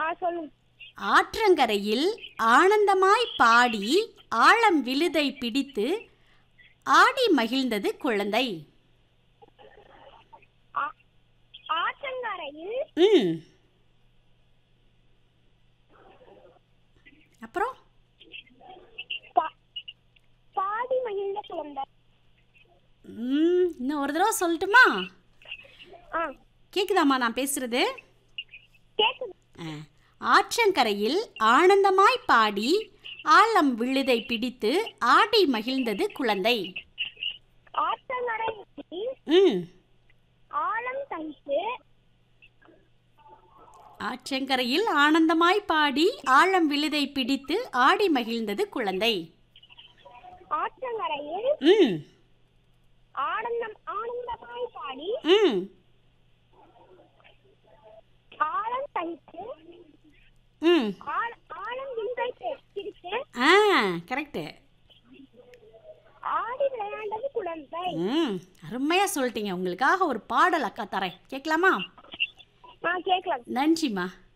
ஆ சொல்லுங்க ஆற்றங்கரையில் ஆனந்தமாய் பாடி ஆழம் விழுதை பிடித்து ஆடி மகிழ்ந்தது குழந்தை ஆ- ஆற்றங்கரையில் ம் அப்புறம் பா- பாடி மகிழ்ந்த குழந்தை ம், இன்னும் ஒரு தடவை சொல்லட்டுமா ஆ கேக்குதாம்மா நான் பேசுறது கேக்குது ஆ. ஆற்றங்கரையில் ஆனந்தமாய் பாடி ஆழம் விழுதை பிடித்து ஆடி மகிழ்ந்தது குழந்தை ஆற்றங்கரையில் ம் ஆழம் தைத்து ஆற்றங்கரையில் ஆனந்தமாய் பாடி ஆழம் விழுதை பிடித்து ஆடி மகிழ்ந்தது குழந்தை ஆற்றங்கரையில் ம் ஆனந்தம் ஆனந்தமாய் பாடி ம் ஆழம் தைத்து ம் ஆழ- ஆழம் விழுதை பிடித்து ஆ கரெக்டு ஆடி விளையாண்டது குழந்தை ம் அருமையாக சொல்லிட்டீங்க உங்களுக்காக ஒரு பாடல் அக்கா தரேன் கேட்கலாமா நான் கேட்கலாம் நன்றிம்மா